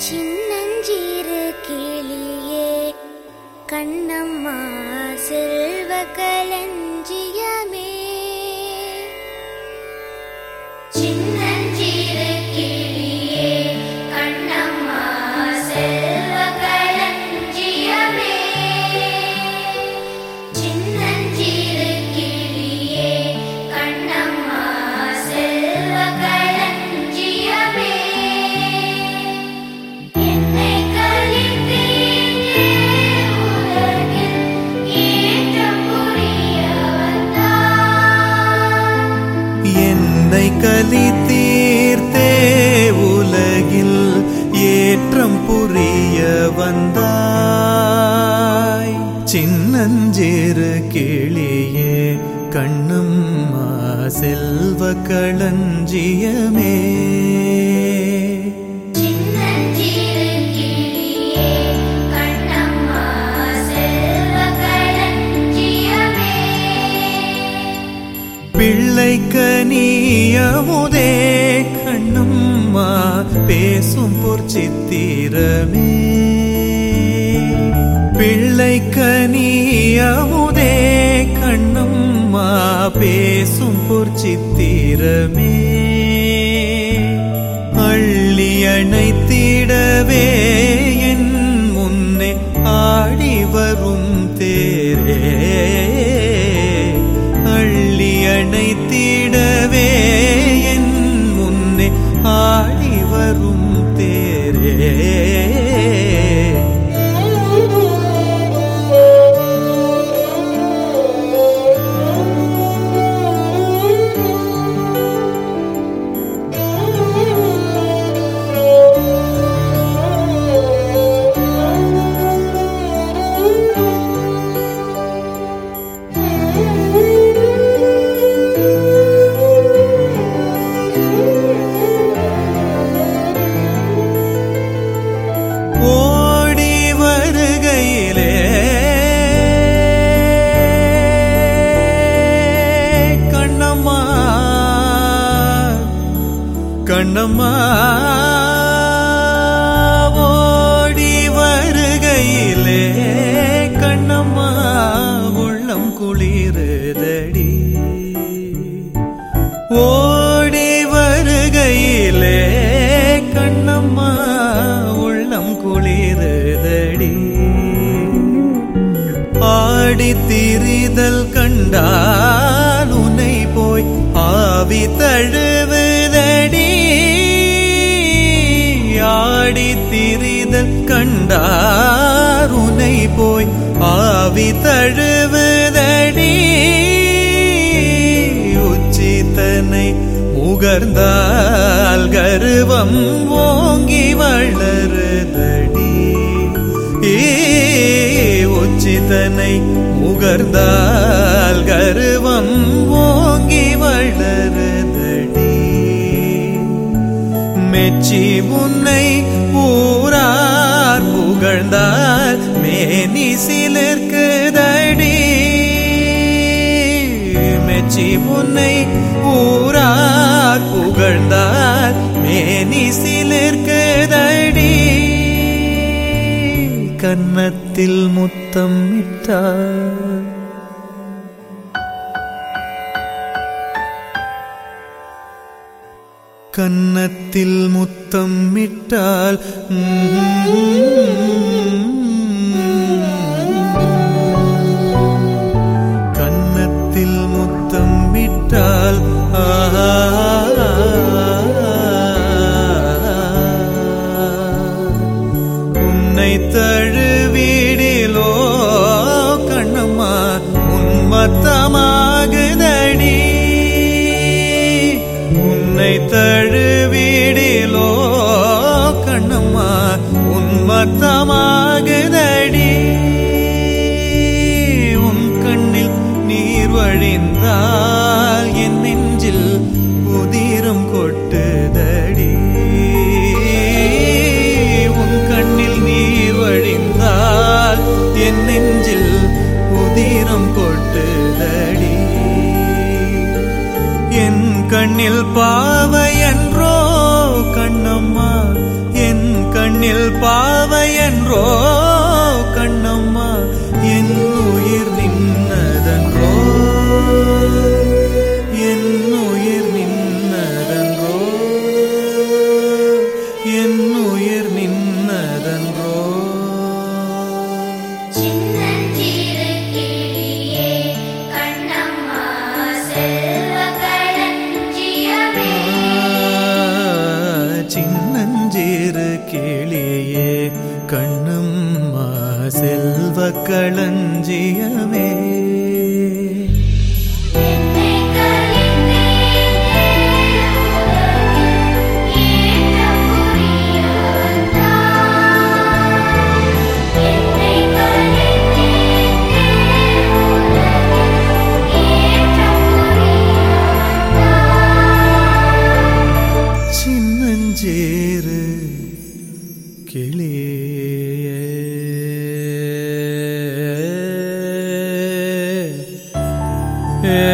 சின்னஞ்சிறு கிளியே கண்ணம்மா செல்வ களஞ்சியமே சின்னஞ்சிறு கிளியே கண்ணம்மா செல்வ களஞ்சியமே சின்னஞ்சிறு கிளியே கண்ணம்மா செல்வ களஞ்சியமே என்னை கலித்தீண்டே உலகில் ஏற்றம் புரிய வந்தாய். என்னை கலி தீர்த்தே உலகில் ஏற்றம் புரிய வந்தாய் சின்னஞ்சிறு கிளியே கண்ணம்மா செல்வ களஞ்சியமே சின்னஞ்சிறு கிளியே கண்ணம்மா செல்வ களஞ்சியமே பிள்ளைக்கு நீயமுதே கண்ணம்மா பேசும் பொற்சித்திரமே பிள்ளைக்கு நீயமுதே கண்ணம்மா பேசும் பொற்சித்திரமே அள்ளி அணைத்திடவே என் முன்னே ஆடி வரும் தேரே அள்ளி அணைத்திடவே என் முன்னே ஆடி வரும் தேரே ஓடி வருகையிலே கண்ணம்மா கண்ணம்மா ஓடி வருகையிலே கண்ணம்மா உள்ளம் குளிருதடி ஓடி வருகையிலே கண்ணம்மா உள்ளம் குளிருதடி ஆடி திரிதல் கண்டால் உன்னை போய் ஆவி தழுவுதடி ஆடி திரிதல் கண்டார் உன்னை போய் ஆவி தழுவுதடி உச்சித்தனை முகர்ந்தால் கருவம் ஓங்கி வளருதடி ஏ உச்சிதனை முகர்ந்தால் கருவம் ஓங்கி வளருதடி மெச்சி உன்னை ஊரார் புகழ்ந்தால் மேனி சிலிர்க்குதடி மெச்சி உன்னை ஊரார் புகழ்ந்தால் மேனி சிலிர்க்குதடி கன்னத்தில் முத்தம் இட்டார் கன்னத்தில் முத்தம் இட்டால் கன்னத்தில் முத்தம் இட்டால் உன்னை தழுவிடிலோ கண்ணம்மா உன்மத்தமாகுதடி உன்னை தழுவிடிலோ கண்ணம்மா உன்மத்தமாகுதடி உன் கண்ணில் நீர் வழிந்தால் என் நெஞ்சில் உதிரம் கொட்டுதடி உன் கண்ணில் நீர் வழிந்தால் என் நெஞ்சில் உதிரம் கொட்டுதடி என் கண்ணில் பாவை என்றோ கண்ணம்மா என் கண்ணில் பாவை என்றோ கண்ணம்மா என் உயிர் நின்னதன்றோ என் உயிர் நின்னதன்றோ என் உயிர் நின்னதன்றோ சின்னஞ்சிறு கிளியே கண்ணம்மா செல்வ களஞ்சியமே சின்னஞ்சீரு கிளியே கண்ணம்மா செல்வ களஞ்சியமே என்னை கலித்தேனே ஏற்ற புரியாதா என்னை கலித்தேனே ஏற்ற புரியாதா சின்னஞ்சேரு கிளியே ஏ